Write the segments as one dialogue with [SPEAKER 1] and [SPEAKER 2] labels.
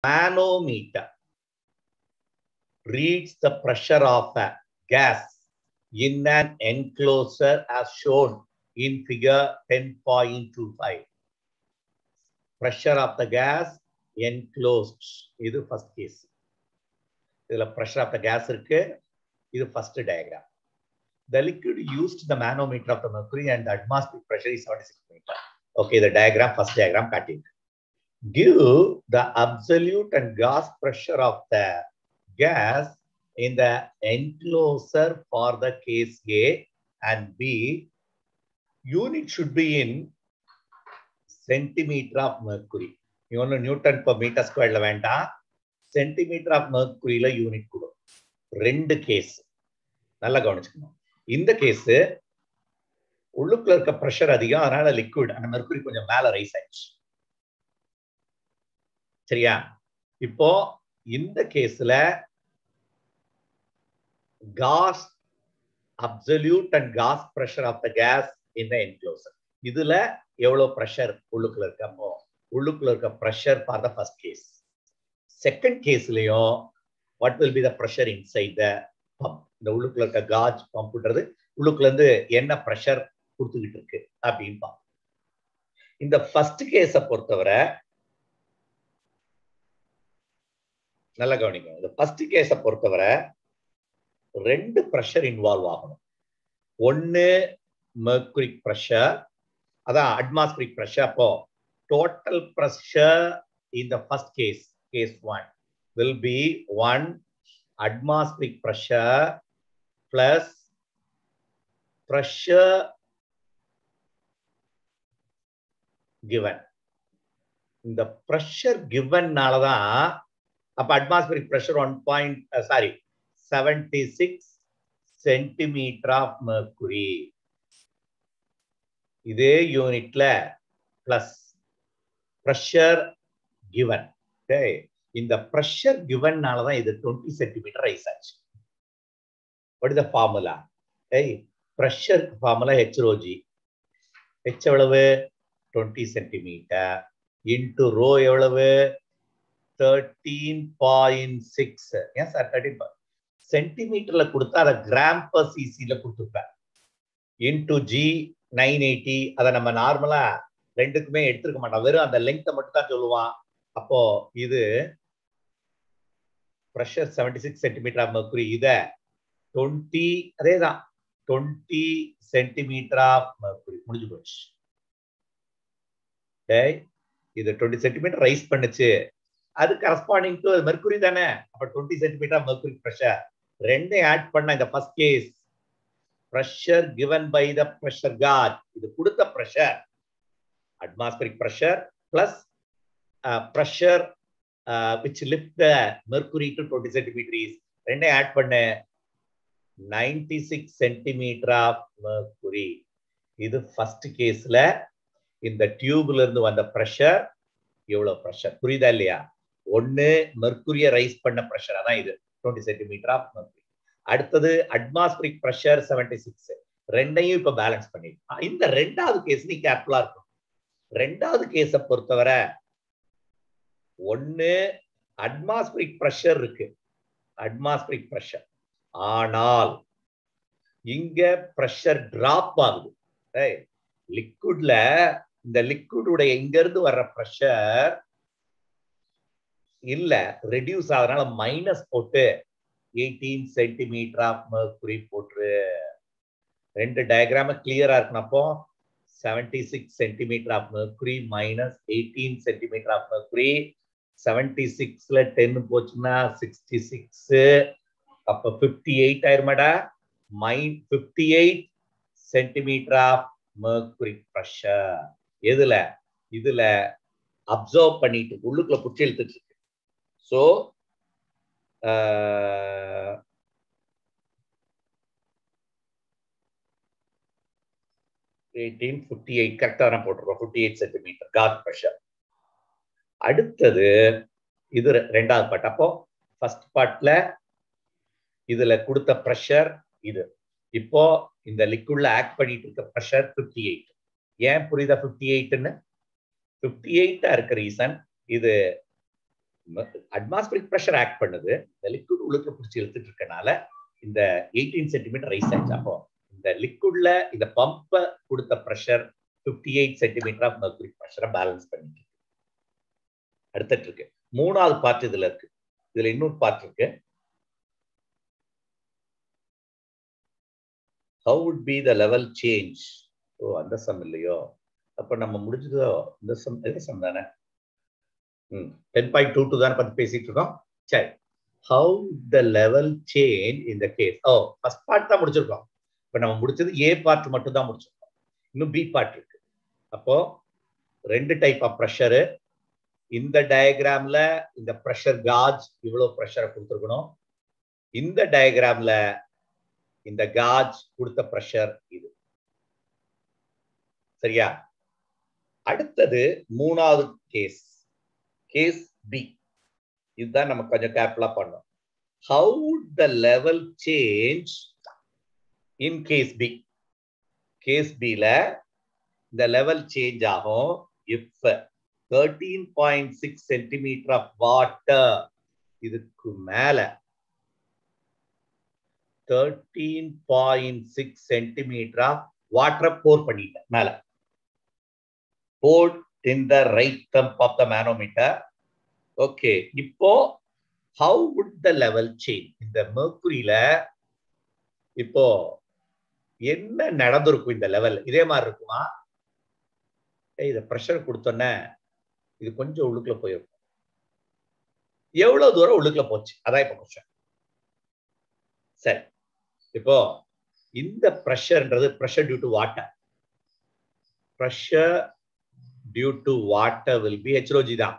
[SPEAKER 1] manometer reads the pressure of a gas in an enclosure as shown in figure 10.25. Pressure of the gas enclosed. இது first case. இதுல pressure of the gas இருக்கு. இது first diagram. The liquid used the manometer of the mercury and the atmospheric pressure is 76 meter. Okay, the diagram, first diagram cutting. Give the absolute and gas pressure of the gas in the enclosure for the case A and B. Unit should be in centimeter of mercury. You want Newton per meter square வேண்டாம் centimetre of mercuryல unit கொடு ரெண்டு case நல்லா கவனிச்சுக்கணும் இந்த case உள்ளுக்குள்ள இருக்க pressure அதிகம் அதனால லிக்விட் அந்த மெர்குரி கொஞ்சம் மேல ரைஸ் ஆயிடுச்சு சரியா இப்போ இந்த கேஸ்ல gas absolute and gas pressure of the gas in the enclosure இதுல எவ்வளவு ப்ரெஷர் உள்ளுக்குள்ள இருக்கப்போ உள்ளுக்குள்ள இருக்க pressure for the first case second கேஸ்லயும் what will be the pressure inside the pump இந்த உள்ளுக்குள்ள இருக்க காஜ் பம்ப்ன்றது உள்ளுக்குள்ள இருந்து என்ன ப்ரெஷர் கொடுத்துக்கிட்டு இருக்கு அப்படின்னு பார்ப்போம் இந்த ஃபர்ஸ்ட் கேஸை பொறுத்தவரை நல்லா கவனிங்க இந்த ஃபர்ஸ்ட் கேஸை பொறுத்தவரை ரெண்டு ப்ரெஷர் இன்வால்வ் ஆகணும் ஒன்னு மெர்குரிக் ப்ரெஷர் அதான் அட்மாஸ்பிரிக் ப்ரெஷர் அப்போ total pressure in the first case case one will be one atmospheric pressure plus pressure given இந்த pressure givenனால தான் அப்ப atmospheric pressure one point sorry seventy six centimetre of mercury இதே யூனிட்ல plus pressure given okay இந்த pressure கிவன்னால தான் இது டுவெண்ட்டி சென்டிமீட்டர் ரைஸ் ஆச்சு வாட் இஸ் த ஃபார்முலா ஏய் ப்ரெஷர் ஃபார்முலா ஹெச்ரோஜி ஹெச் எவ்வளவு டுவெண்ட்டி சென்டிமீட்டர் இன்டு ரோ எவ்வளவு தேர்ட்டீன் பாயிண்ட் சிக்ஸ் ஏன் சார் தேர்ட்டீன் சென்டிமீட்டர்ல கொடுத்தா அதை கிராம் பர் சிசில கொடுத்துருப்பேன் இன்டு ஜி நைன் எயிட்டி அதை நம்ம நார்மலா ரெண்டுக்குமே எடுத்துருக்க மாட்டோம் வெறும் அந்த லெங்க்த்தை மட்டும் தான் சொல்லுவான் அப்போ இது pressure seventy six centimetre of mercury இத டுவெண்ட்டி அதே தான் டுவெண்ட்டி சென்டிமீட்டர் ஆஃப் மர்க்குரி முடிஞ்சு போச்சு இது டுவெண்ட்டி சென்டிமீட்டர் ரைஸ் பண்ணுச்சு அது கரஸ்பாண்டிங் டு மெர்க்குரி தானே அப்ப twenty centimetre of mercury pressure ரெண்டையும் ஆட் பண்ண இந்த first case pressure given by the pressure got இது கொடுத்த pressure atmospheric pressure plus pressure which lift the mercury to twenty centimetre ரெண்டையும் ஆட் பண்ண ninety six centimetre of mercury இது first கேஸ்ல இந்த டியூப்ல இருந்து வந்த ப்ரெஷர் எவ்வளவு ப்ரெஷர் புரியுதா இல்லையா ஒன்னு மெர்குரிய ரைஸ் பண்ண ப்ரெஷர் அதான் இது டுவெண்ட்டி சென்டிமீட்டர் ஆஃப் மெர்குரி அடுத்தது அட்மாஸ்பரிக் ப்ரெஷர் செவன்டி சிக்ஸ் ரெண்டையும் இப்ப பேலன்ஸ் பண்ணி இந்த ரெண்டாவது கேஸ் நீ கேர்ஃபுல்லா இருக்கும் ரெண்டாவது கேஸை பொறுத்தவரை ஒன்னு அட்மாஸ்பரிக் ப்ரெஷர் இருக்கு அட்மாஸ்பரிக் ப்ரெஷர் ஆனால் இங்க ப்ரெஷர் டிராப் ஆகுது லிக்விட்ல இந்த லிக்விடுடைய இங்க இருந்து வர்ற ப்ரெஷர் இல்ல ரெடியூஸ் ஆகுறதுனால மைனஸ் போட்டு எயிட்டீன் சென்டிமீட்டர் ஆஃப் மர்க்குரி போட்டுரு ரெண்டு டயக்ராம கிளியரா இருக்கணும் அப்போ seventy six centimetre of mercury minus eighteen centimetre of mercury seventy சிக்ஸ்ல டென் போச்சுன்னா சிக்ஸ்டி சிக்ஸ் அப்ப பிப்டி எயிட் ஆயிருமாடா மைன் fifty eight centimetre of mercury pressure எதுல இதுல அப்சர்வ் பண்ணிட்டு உள்ளுக்குள்ள புடிச்சு இழுத்துட்டு இருக்கு ஸோ எயிட்டீன் ஃபிஃப்டி எயிட் கரெக்டாக தான் போட்டிருக்கோம் fifty eight centimetre got pressure அடுத்தது இது ரெண்டாவது பார்ட் அப்போ ஃபர்ஸ்ட் பார்ட்ல இதுல கொடுத்த ப்ரெஷர் இது இப்போ இந்த லிக்விட்ல ஆக்ட் பண்ணிட்டு இருக்க ப்ரெஷர் ஃபிஃப்டி எயிட் ஏன் புரியுதா ஃபிஃப்டி எயிட்னு ஃபிஃப்டி எயிட்டா இருக்க ரீசன் இது அட்மாஸ்பிரிக் ப்ரெஷர் ஆக்ட் பண்ணுது இந்த லிக்விட் உள்ளுக்கு பிடிச்சி இழுத்துட்டு இருக்கனால இந்த எயிட்டீன் சென்டிமீட்டர் ரைஸ் ஆச்சு அப்போ இந்த லிக்விட்ல இந்த பம்பை கொடுத்த pressure fifty eight centimetre of mercury ப்ரெஷரை பேலன்ஸ் பண்ணிட்டு இருக்கு அடுத்துட்டு இருக்கு மூணாவது பார்ட் இதுல இருக்கு இதுல இன்னொரு பார்ட் இருக்கு how would be the level change ஓ அந்த சம் இல்லையோ அப்ப நம்ம முடிஞ்சதோ இந்த சம் எந்த சம் தானே ம் டென் பாயிண்ட் டூ டூ தானே பத்தி பேசிட்டு இருக்கோம் சரி ஹவு த லெவல் சேஞ்ச் இந்த கேஸ் ஓ ஃபர்ஸ்ட் பார்ட் தான் முடிச்சிருக்கோம் இப்ப நம்ம முடிச்சது ஏ பார்ட் மட்டும் தான் முடிச்சிருக்கோம் இன்னும் பி பார்ட் இருக்கு அப்போ ரெண்டு டைப் ஆஃப் ப்ரெஷரு இந்த டயக்ராம்ல இந்த ப்ரெஷர் காஜ் இவ்வளவு ப்ரெஷரை கொடுத்துருக்கணும் இந்த டயக்ராம்ல இந்த காஜ் கொடுத்த ப்ரெஷர் இது சரியா அடுத்தது மூணாவது கேஸ் கேஸ் பி இதுதான் நம்ம கொஞ்சம் கேர்ஃபுல்லா பண்ணோம் how the level change in gas B gas பில இந்த லெவல் சேஞ்ச் ஆகும் if thirteen point six centimetre of water இதுக்கு மேல thirteen point six centimetre of வாட்டரை போர் பண்ணிட்டேன் மேல poured in the right thumb of the manometer okay இப்போ how would the level change இந்த மெர்குரியில இப்போ என்ன நடந்திருக்கும் இந்த லெவல் இதே மாதிரி இருக்குமா இத ப்ரெஷர் கொடுத்தோன்னே இது கொஞ்சம் உள்ளுக்குள்ள போயிருக்கும் எவ்வளவு தூரம் உள்ளுக்குள்ள போச்சு அதான் இப்ப கொஸ்டின் சரி இப்போ இந்த ப்ரெஷர்ன்றது pressure due to water pressure due to water will be ஹெச்ரோஜி தான்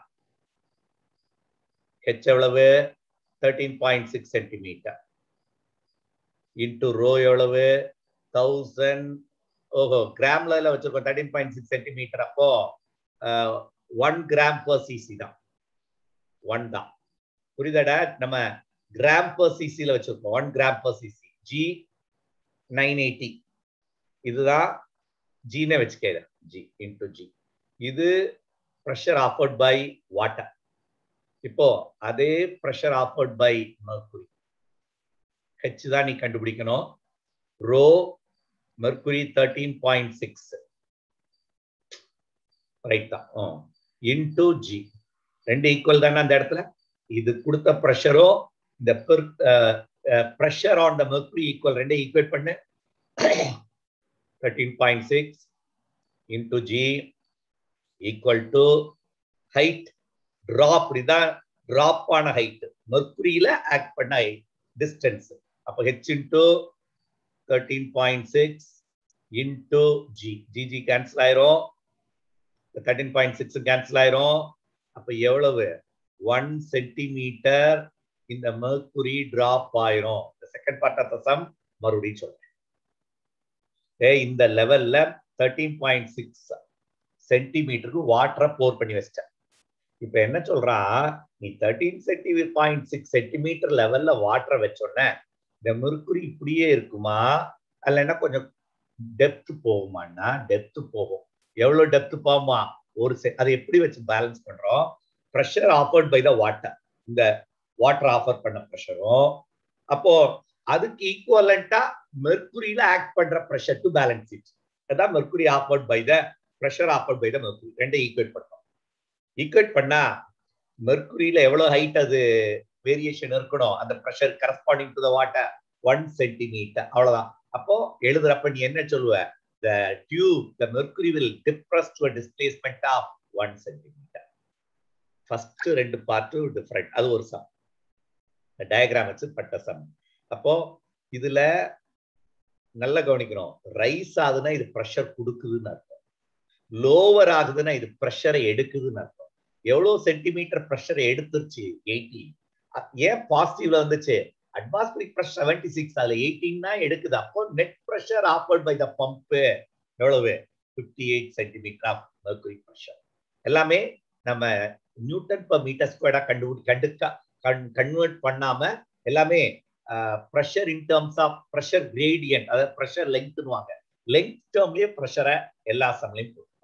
[SPEAKER 1] ஹெச் எவ்வளவு thirteen point six centimetre into rho எவ்வளவு தௌசண்ட் ஓஹோ கிராம்ல வச்சிருக்கோம் தேர்ட்டீன் பாயிண்ட் சிக்ஸ் சென்டிமீட்டர் அப்போ ஒன் கிராம் பர் சிசி தான் ஒன் தான் புரியுதாடா நம்ம கிராம் பர் சிசில வச்சிருக்கோம் one gram per CC G nine eighty இதுதான் ஜினே வச்சுக்க ஜி இன்டு ஜி இது ப்ரெஷர் ஆஃபர்ட் பை வாட்டர் இப்போ அதே pressure offered by mercury H தான் நீ கண்டுபிடிக்கணும் rho mercury thirteen point six right தான் இன்டு ஜி ரெண்டு ஈக்குவல் தானே அந்த இடத்துல இது கொடுத்த ப்ரெஷரோ இந்த pressure on the mercury equal ரெண்டே ஈக்குவேட் பண்ணு thirteen point six into G equal to height drop இதுதான் ட்ராப் ஆன ஹைட் மெர்குரியில ஆக்ட் பண்ண டிஸ்டன்ஸ் அப்போ H into thirteen point six into G G G cancel ஆயிரும் தேர்ட்டீன் பாயிண்ட் சிக்ஸ் கேன்சல் ஆயிரும் அப்ப எவ்வளவு ஒன் சென்டிமீட்டர் இந்த மெர்குரி டிராப் ஆயிரும் இந்த second part of the sum மறுபடியும் சொல்றேன் ஏ இந்த லெவல்ல தேர்ட்டீன் பாயிண்ட் சிக்ஸ் சென்டிமீட்டருக்கு வாட்டரை போர் பண்ணி வச்சிட்டேன் இப்ப என்ன சொல்றா நீ thirteen centi point six centimetre லெவல்ல வாட்டரை வச்சோடனே இந்த மெர்குரி இப்படியே இருக்குமா அல்லனா கொஞ்சம் டெப்த் போகுமான்னா டெப்த் போகும் எவ்வளவு டெப்த் போகுமா ஒரு அதை எப்படி வச்சு பேலன்ஸ் பண்றோம் pressure offered by the water இந்த வாட்டர் ஆஃபர் பண்ண ப்ரெஷரும் அப்போ அதுக்கு ஈக்குவலண்டா மெர்குரியில ஆக்ட் பண்ற ப்ரெஷர் டு பேலன்ஸ் இட் அதான் mercury offered by the pressure offered by the mercury ரெண்டை ஈக்குவேட் பண்றோம் ஈக்குவேட் பண்ணா மெர்குரியில எவ்வளவு ஹைட் அது வேரியேஷன் இருக்கணும் அந்த pressure corresponding to the water one centimetre அவ்வளவுதான் அப்போ எழுதுறப்ப நீ என்ன சொல்லுவ the tube the mercury will depress to displacement of one centimetre first ரெண்டு பார்ட்டு டிஃப்ரெண்ட் அது ஒரு சம் டயக்ராம் வச்சு பட்ட சம் அப்போ இதுல நல்லா கவனிக்கணும் ரைஸ் ஆகுதுன்னா இது ப்ரெஷர் கொடுக்குதுன்னு அர்த்தம் லோவர் ஆகுதுன்னா இது ப்ரெஷரை எடுக்குதுன்னு அர்த்தம் எவ்வளவு சென்டிமீட்டர் ப்ரெஷரை எடுத்துருச்சு எயிட்டி ஏன் பாசிட்டிவ்ல வந்துச்சு அட்மாஸ்பிரிக் ப்ரெஷர் செவன்டி சிக்ஸ் அதுல எயிட்டீன்னா எடுக்குது அப்போ net pressure offered by the pump எவ்வளவு fifty eight centimetre of mercury pressure எல்லாமே நம்ம நியூட்டன் பர் மீட்டர் ஸ்கொயர்டா கண்டு கண்டுக்கா கன்வெர்ட் பண்ணாம எல்லாமே pressure in terms of pressure gradient அதாவது ப்ரெஷர் லெங்க்னுவாங்க லெங்க் டேர்ம்லயே ப்ரெஷரை எல்லா சம்லையும்